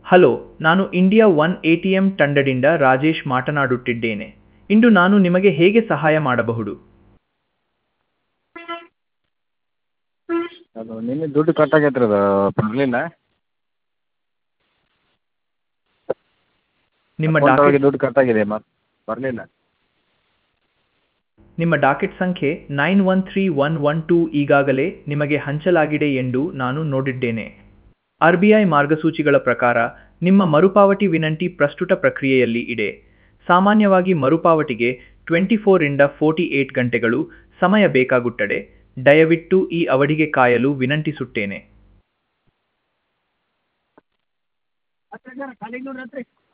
hello ನಾನು India one A T M ತಂಡದಿಂದ ರಾಜೇಶ್ ಮಾತನಾಡುತ್ತಿದ್ದೇನೆ ಇಂದು ನಾನು ನಿಮಗೆ ಹೇಗೆ ಸಹಾಯ ಮಾಡಬಹುದು ಅದು ನಿನ್ನೆ ದುಡ್ಡು ಕಟ್ ಆಗೈತೆ ರೀ ಅದು ಬರಲಿಲ್ಲ ನಿಮ್ಮ ಅಕೌಂಟ್ ಒಳಗೆ ಡಾಕೆಟ್ ದುಡ್ಡು ಕಟ್ ಆಗಿದೆ ಮತ್ತೆ ಬರಲಿಲ್ಲ ನಿಮ್ಮ ಡಾಕೆಟ್ ಸಂಖ್ಯೆ nine one three one one two ಈಗಾಗಲೇ ನಿಮಗೆ ಹಂಚಲಾಗಿದೆ ಎಂದು ನಾನು ನೋಡಿದ್ದೇನೆ ಆರ್ ಬಿ ಐ ಮಾರ್ಗಸೂಚಿಗಳ ಪ್ರಕಾರ ನಿಮ್ಮ ಮರುಪಾವತಿ ವಿನಂತಿ ಪ್ರಸ್ತುತ ಪ್ರಕ್ರಿಯೆಯಲ್ಲಿ ಇದೆ ಸಾಮಾನ್ಯವಾಗಿ ಮರುಪಾವತಿಗೆ ಟ್ವೆಂಟಿ ಫೋರಿಂದ ಫೋರ್ಟಿ ಏಟ್ ಗಂಟೆಗಳು ಸಮಯ ಬೇಕಾಗುತ್ತದೆ ದಯವಿಟ್ಟು ಈ ಅವಧಿಗೆ ಕಾಯಲು ವಿನಂತಿಸುತ್ತೇನೆ